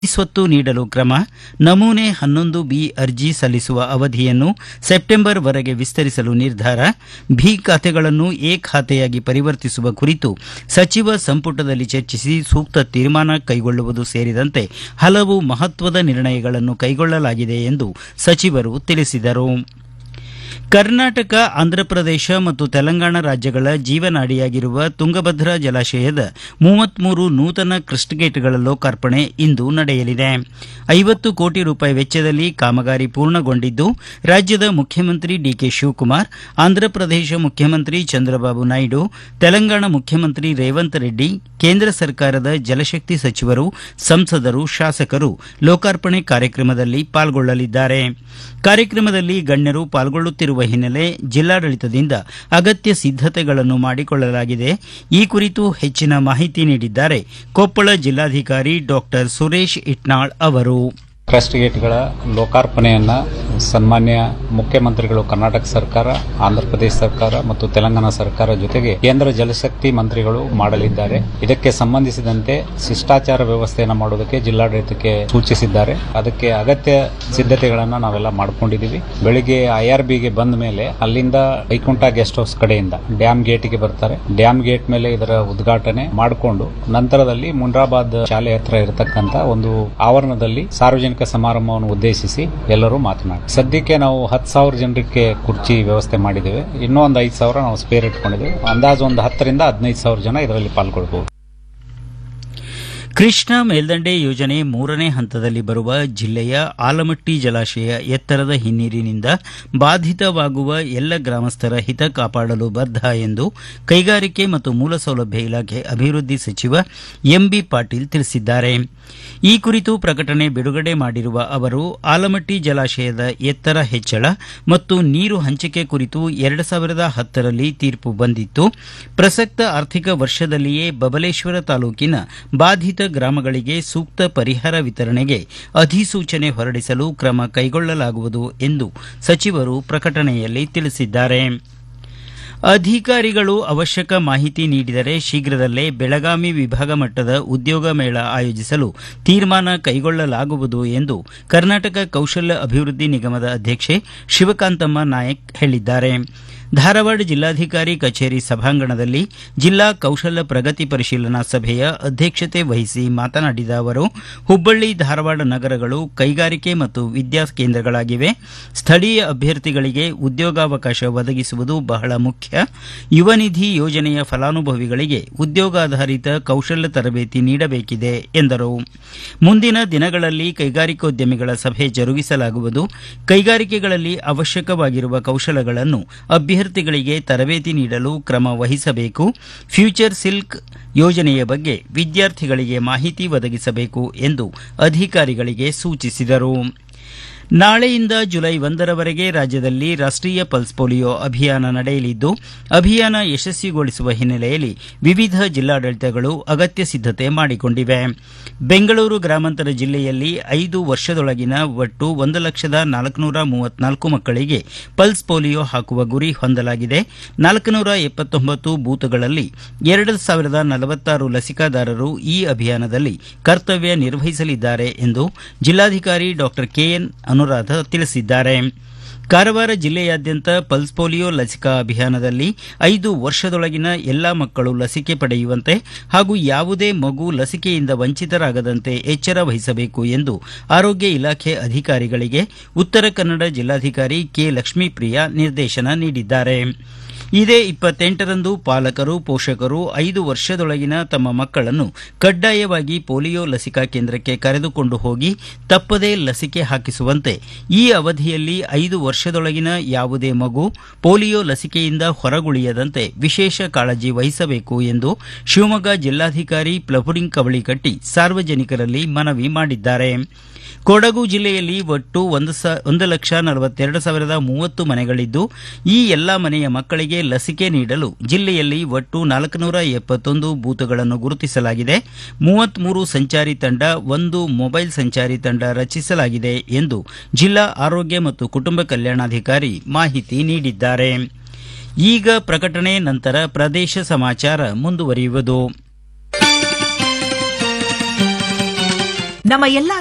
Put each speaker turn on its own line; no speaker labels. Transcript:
ಸ್ವತ್ತು ನೀಡಲು ಕ್ರಮ ನಮೂನೆ ಹನ್ನೊಂದು ಬಿ ಅರ್ಜಿ ಸಲ್ಲಿಸುವ ಅವಧಿಯನ್ನು ಸೆಪ್ಟೆಂಬರ್ ವರೆಗೆ ವಿಸ್ತರಿಸಲು ನಿರ್ಧಾರ ಬಿ ಖಾತೆಗಳನ್ನು ಎ ಖಾತೆಯಾಗಿ ಪರಿವರ್ತಿಸುವ ಕುರಿತು ಸಚಿವ ಸಂಪುಟದಲ್ಲಿ ಚರ್ಚಿಸಿ ಸೂಕ್ತ ತೀರ್ಮಾನ ಕೈಗೊಳ್ಳುವುದು ಸೇರಿದಂತೆ ಹಲವು ಮಹತ್ವದ ನಿರ್ಣಯಗಳನ್ನು ಕೈಗೊಳ್ಳಲಾಗಿದೆ ಎಂದು ಸಚಿವರು ತಿಳಿಸಿದರು ಕರ್ನಾಟಕ ಆಂಧ್ರಪ್ರದೇಶ ಮತ್ತು ತೆಲಂಗಾಣ ರಾಜ್ಯಗಳ ಜೀವನಾಡಿಯಾಗಿರುವ ತುಂಗಭದ್ರಾ ಜಲಾಶಯದ ಮೂವತ್ಮೂರು ನೂತನ ಕ್ರಸ್ಟ್ಗೇಟ್ಗಳ ಲೋಕಾರ್ಪಣೆ ಇಂದು ನಡೆಯಲಿದೆ ಐವತ್ತು ಕೋಟಿ ರೂಪಾಯಿ ವೆಚ್ಚದಲ್ಲಿ ಕಾಮಗಾರಿ ಪೂರ್ಣಗೊಂಡಿದ್ದು ರಾಜ್ಯದ ಮುಖ್ಯಮಂತ್ರಿ ಡಿಕೆ ಶಿವಕುಮಾರ್ ಆಂಧ್ರಪ್ರದೇಶ ಮುಖ್ಯಮಂತ್ರಿ ಚಂದ್ರಬಾಬು ನಾಯ್ಡು ತೆಲಂಗಾಣ ಮುಖ್ಯಮಂತ್ರಿ ರೇವಂತ್ ರೆಡ್ಡಿ ಕೇಂದ್ರ ಸರ್ಕಾರದ ಜಲಶಕ್ತಿ ಸಚಿವರು ಸಂಸದರು ಶಾಸಕರು ಲೋಕಾರ್ಪಣೆ ಕಾರ್ಯಕ್ರಮದಲ್ಲಿ ಪಾಲ್ಗೊಳ್ಳಲಿದ್ದಾರೆ ಕಾರ್ಯಕ್ರಮದಲ್ಲಿ ಗಣ್ಯರು ಪಾಲ್ಗೊಳ್ಳುತ್ತಿರುವ ಹಿನ್ನೆಲೆ ಜಿಲ್ಲಾಡಳಿತದಿಂದ ಅಗತ್ಯ ಸಿದ್ದತೆಗಳನ್ನು ಮಾಡಿಕೊಳ್ಳಲಾಗಿದೆ ಈ ಕುರಿತು ಹೆಚ್ಚಿನ ಮಾಹಿತಿ ನೀಡಿದ್ದಾರೆ ಕೊಪ್ಪಳ ಜಿಲ್ಲಾಧಿಕಾರಿ ಡಾಕ್ಟರ್ ಸುರೇಶ್ ಇಟ್ನಾಳ್ ಅವರು
ಕ್ರಸ್ಟ್ ಗೇಟ್ಗಳ ಲೋಕಾರ್ಪಣೆಯನ್ನ ಸನ್ಮಾನ್ಯ ಮುಖ್ಯಮಂತ್ರಿಗಳು ಕರ್ನಾಟಕ ಸರ್ಕಾರ ಆಂಧ್ರಪ್ರದೇಶ ಸರ್ಕಾರ ಮತ್ತು ತೆಲಂಗಾಣ ಸರ್ಕಾರ ಜೊತೆಗೆ ಕೇಂದ್ರ ಜಲಶಕ್ತಿ ಮಂತ್ರಿಗಳು ಮಾಡಲಿದ್ದಾರೆ ಇದಕ್ಕೆ ಸಂಬಂಧಿಸಿದಂತೆ ಶಿಷ್ಟಾಚಾರ ವ್ಯವಸ್ಥೆಯನ್ನು ಮಾಡುವುದಕ್ಕೆ ಜಿಲ್ಲಾಡಳಿತಕ್ಕೆ ಸೂಚಿಸಿದ್ದಾರೆ ಅದಕ್ಕೆ ಅಗತ್ಯ ಸಿದ್ಧತೆಗಳನ್ನ ನಾವೆಲ್ಲ ಮಾಡ್ಕೊಂಡಿದೀವಿ ಬೆಳಿಗ್ಗೆ ಐಆರ್ಬಿಗೆ ಬಂದ ಮೇಲೆ ಅಲ್ಲಿಂದ ವೈಕುಂಠ ಗೆಸ್ಟ್ ಹೌಸ್ ಕಡೆಯಿಂದ ಡ್ಯಾಮ್ ಗೇಟ್ಗೆ ಬರ್ತಾರೆ ಡ್ಯಾಮ್ ಗೇಟ್ ಮೇಲೆ ಇದರ ಉದ್ಘಾಟನೆ ಮಾಡಿಕೊಂಡು ನಂತರದಲ್ಲಿ ಮುನ್ರಾಬಾದ್ ಶಾಲೆ ಹತ್ರ ಇರತಕ್ಕಂತ ಒಂದು ಆವರಣದಲ್ಲಿ ಸಾರ್ವಜನಿಕ ಸಮಾರಂಭವನ್ನು ಉದ್ದೇಶಿಸಿ ಎಲ್ಲರೂ ಮಾತನಾಡಿ ಸದ್ಯಕ್ಕೆ ನಾವು ಹತ್ತು ಸಾವಿರ ಜನರಿಗೆ ಕುರ್ಚಿ ವ್ಯವಸ್ಥೆ ಮಾಡಿದ್ದೇವೆ ಇನ್ನೂ ಒಂದು ಐದು ಸಾವಿರ ನಾವು ಸ್ಪೇರ್ ಇಟ್ಕೊಂಡಿದ್ದೇವೆ ಅಂದಾಜು ಒಂದು ಹತ್ತರಿಂದ ಹದಿನೈದು ಸಾವಿರ ಜನ ಇದರಲ್ಲಿ ಪಾಲ್ಗೊಳ್ಬಹುದು
ಕೃಷ್ಣಾ ಮೇಲ್ದಂಡೆ ಯೋಜನೆ ಮೂರನೇ ಹಂತದಲ್ಲಿ ಬರುವ ಜಿಲ್ಲೆಯ ಆಲಮಟ್ಟಿ ಜಲಾಶಯ ಎತ್ತರದ ಹಿನ್ನೀರಿನಿಂದ ಬಾಧಿತವಾಗುವ ಎಲ್ಲ ಗ್ರಾಮಸ್ಥರ ಹಿತ ಕಾಪಾಡಲು ಬದ್ಧ ಎಂದು ಕೈಗಾರಿಕೆ ಮತ್ತು ಮೂಲಸೌಲಭ್ಯ ಇಲಾಖೆ ಅಭಿವೃದ್ಧಿ ಸಚಿವ ಎಂಬಿ ಪಾಟೀಲ್ ತಿಳಿಸಿದ್ದಾರೆ ಈ ಕುರಿತು ಪ್ರಕಟಣೆ ಬಿಡುಗಡೆ ಮಾಡಿರುವ ಅವರು ಆಲಮಟ್ಟಿ ಜಲಾಶಯದ ಎತ್ತರ ಹೆಚ್ಚಳ ಮತ್ತು ನೀರು ಹಂಚಿಕೆ ಕುರಿತು ಎರಡು ಸಾವಿರದ ಹತ್ತರಲ್ಲಿ ತೀರ್ಪು ಬಂದಿತ್ತು ಪ್ರಸಕ್ತ ಆರ್ಥಿಕ ವರ್ಷದಲ್ಲಿಯೇ ಬಬಲೇಶ್ವರ ತಾಲೂಕಿನ ಬಾಧಿತ ಗ್ರಾಮಗಳಿಗೆ ಸೂಕ್ತ ಪರಿಹಾರ ವಿತರಣೆಗೆ ಅಧಿಸೂಚನೆ ಹೊರಡಿಸಲು ಕ್ರಮ ಕೈಗೊಳ್ಳಲಾಗುವುದು ಎಂದು ಸಚಿವರು ಪ್ರಕಟಣೆಯಲ್ಲಿ ತಿಳಿಸಿದ್ದಾರೆ ಅಧಿಕಾರಿಗಳು ಅವಶ್ಯಕ ಮಾಹಿತಿ ನೀಡಿದರೆ ಶೀಘ್ರದಲ್ಲೇ ಬೆಳಗಾವಿ ವಿಭಾಗ ಮಟ್ಟದ ಉದ್ಯೋಗ ಮೇಳ ಆಯೋಜಿಸಲು ತೀರ್ಮಾನ ಕೈಗೊಳ್ಳಲಾಗುವುದು ಎಂದು ಕರ್ನಾಟಕ ಕೌಶಲ್ಯ ಅಭಿವೃದ್ಧಿ ನಿಗಮದ ಅಧ್ಯಕ್ಷೆ ಶಿವಕಾಂತಮ್ಮ ನಾಯಕ್ ಹೇಳಿದ್ದಾರೆ ಧಾರವಾಡ ಜಿಲ್ಲಾಧಿಕಾರಿ ಕಚೇರಿ ಸಭಾಂಗಣದಲ್ಲಿ ಜಿಲ್ಲಾ ಕೌಶಲ್ಯ ಪ್ರಗತಿ ಪರಿಶೀಲನಾ ಸಭೆಯ ಅಧ್ಯಕ್ಷತೆ ವಹಿಸಿ ಮಾತನಾಡಿದ ಅವರು ಹುಬ್ಬಳ್ಳಿ ಧಾರವಾಡ ನಗರಗಳು ಕೈಗಾರಿಕೆ ಮತ್ತು ವಿದ್ಯಾ ಕೇಂದ್ರಗಳಾಗಿವೆ ಸ್ಥಳೀಯ ಅಭ್ಯರ್ಥಿಗಳಿಗೆ ಉದ್ಯೋಗಾವಕಾಶ ಒದಗಿಸುವುದು ಬಹಳ ಮುಖ್ಯ ಯುವ ನಿಧಿ ಯೋಜನೆಯ ಫಲಾನುಭವಿಗಳಿಗೆ ಉದ್ಯೋಗಾಧಾರಿತ ಕೌಶಲ್ಯ ತರಬೇತಿ ನೀಡಬೇಕಿದೆ ಎಂದರು ಮುಂದಿನ ದಿನಗಳಲ್ಲಿ ಕೈಗಾರಿಕೋದ್ಯಮಿಗಳ ಸಭೆ ಜರುಗಿಸಲಾಗುವುದು ಕೈಗಾರಿಕೆಗಳಲ್ಲಿ ಅವಶ್ಯಕವಾಗಿರುವ ಕೌಶಲಗಳನ್ನು ಅಭ್ಯರ್ಥಿಗಳಿಗೆ ತರಬೇತಿ ನೀಡಲು ಕ್ರಮ ವಹಿಸಬೇಕು ಫ್ಯೂಚರ್ ಸಿಲ್ಕ್ ಯೋಜನೆಯ ಬಗ್ಗೆ ವಿದ್ಯಾರ್ಥಿಗಳಿಗೆ ಮಾಹಿತಿ ಒದಗಿಸಬೇಕು ಎಂದು ಅಧಿಕಾರಿಗಳಿಗೆ ಸೂಚಿಸಿದರು ನಾಳೆಯಿಂದ ಜುಲೈ ಒಂದರವರೆಗೆ ರಾಜ್ಯದಲ್ಲಿ ರಾಷ್ಟೀಯ ಪಲ್ಸ್ ಪೋಲಿಯೋ ಅಭಿಯಾನ ನಡೆಯಲಿದ್ದು ಅಭಿಯಾನ ಯಶಸ್ವಿಗೊಳಿಸುವ ಹಿನ್ನೆಲೆಯಲ್ಲಿ ವಿವಿಧ ಜಿಲ್ಲಾಡಳಿತಗಳು ಅಗತ್ಯ ಸಿದ್ದತೆ ಮಾಡಿಕೊಂಡಿವೆ ಬೆಂಗಳೂರು ಗ್ರಾಮಾಂತರ ಜಿಲ್ಲೆಯಲ್ಲಿ ಐದು ವರ್ಷದೊಳಗಿನ ಒಟ್ಟು ಒಂದು ಲಕ್ಷದ ನಾಲ್ಕುನೂರ ಮೂವತ್ನಾಲ್ಕು ಮಕ್ಕಳಿಗೆ ಪಲ್ಸ್ ಪೋಲಿಯೋ ಹಾಕುವ ಗುರಿ ಹೊಂದಲಾಗಿದೆ ನಾಲ್ಕುನೂರ ಎಪ್ಪತ್ತೊಂಬತ್ತು ಬೂತ್ಗಳಲ್ಲಿ ಎರಡು ಸಾವಿರದ ನಲವತ್ತಾರು ಲಸಿಕಾದಾರರು ಈ ಅಭಿಯಾನದಲ್ಲಿ ಕರ್ತವ್ಯ ನಿರ್ವಹಿಸಲಿದ್ದಾರೆ ಎಂದು ಜಿಲ್ಲಾಧಿಕಾರಿ ಡಾಕ್ಟರ್ ಕೆಎನ್ ಅನುರಾಧ ತಿಳಿಸಿದ್ದಾರೆ ಕಾರವಾರ ಜಿಲ್ಲೆಯಾದ್ಯಂತ ಪಲ್ಸ್ ಪೋಲಿಯೋ ಲಸಿಕಾ ಅಭಿಯಾನದಲ್ಲಿ ಐದು ವರ್ಷದೊಳಗಿನ ಎಲ್ಲಾ ಮಕ್ಕಳು ಲಸಿಕೆ ಪಡೆಯುವಂತೆ ಹಾಗೂ ಯಾವುದೇ ಮಗು ಲಸಿಕೆಯಿಂದ ವಂಚಿತರಾಗದಂತೆ ಎಚ್ಚರ ವಹಿಸಬೇಕು ಎಂದು ಆರೋಗ್ಯ ಇಲಾಖೆ ಅಧಿಕಾರಿಗಳಿಗೆ ಉತ್ತರ ಕನ್ನಡ ಜಿಲ್ಲಾಧಿಕಾರಿ ಕೆ ಲಕ್ಷ್ಮೀಪ್ರಿಯಾ ನಿರ್ದೇಶನ ನೀಡಿದ್ದಾರೆ ಇದೇ ಇಪ್ಪತ್ತೆಂಟರಂದು ಪಾಲಕರು ಪೋಷಕರು ಐದು ವರ್ಷದೊಳಗಿನ ತಮ್ಮ ಮಕ್ಕಳನ್ನು ಕಡ್ಡಾಯವಾಗಿ ಪೋಲಿಯೋ ಲಸಿಕಾ ಕೇಂದ್ರಕ್ಕೆ ಕರೆದುಕೊಂಡು ಹೋಗಿ ತಪ್ಪದೇ ಲಸಿಕೆ ಹಾಕಿಸುವಂತೆ ಈ ಅವಧಿಯಲ್ಲಿ ಐದು ವರ್ಷದೊಳಗಿನ ಯಾವುದೇ ಮಗು ಪೋಲಿಯೋ ಲಸಿಕೆಯಿಂದ ಹೊರಗುಳಿಯದಂತೆ ವಿಶೇಷ ಕಾಳಜಿ ವಹಿಸಬೇಕು ಎಂದು ಶಿವಮೊಗ್ಗ ಜಿಲ್ಲಾಧಿಕಾರಿ ಪ್ಲಬುರಿಂಗ್ ಕವಳಿಕಟ್ಟಿ ಸಾರ್ವಜನಿಕರಲ್ಲಿ ಮನವಿ ಮಾಡಿದ್ದಾರೆ ಕೊಡಗು ಜಿಲ್ಲೆಯಲ್ಲಿ ಒಟ್ಟು ಒಂದು ಸ ಒಂದು ಲಕ್ಷ ನಲವತ್ತೆರಡು ಸಾವಿರದ ಮೂವತ್ತು ಮನೆಗಳಿದ್ದು ಈ ಎಲ್ಲಾ ಮನೆಯ ಮಕ್ಕಳಿಗೆ ಲಸಿಕೆ ನೀಡಲು ಜಿಲ್ಲೆಯಲ್ಲಿ ಒಟ್ಟು ನಾಲ್ಕುನೂರ ಎಪ್ಪತ್ತೊಂದು ಬೂತ್ಗಳನ್ನು ಗುರುತಿಸಲಾಗಿದೆ ಮೂವತ್ಮೂರು ಸಂಚಾರಿ ತಂಡ ಒಂದು ಮೊಬೈಲ್ ಸಂಚಾರಿ ತಂಡ ರಚಿಸಲಾಗಿದೆ ಎಂದು ಜಿಲ್ಲಾ ಆರೋಗ್ಯ ಮತ್ತು ಕುಟುಂಬ ಕಲ್ಯಾಣಾಧಿಕಾರಿ ಮಾಹಿತಿ ನೀಡಿದ್ದಾರೆ ಈಗ ಪ್ರಕಟಣೆ ನಂತರ ಪ್ರದೇಶ ಸಮಾಚಾರ ಮುಂದುವರಿಯುವುದು
ನಮ್ಮ ಎಲ್ಲಾ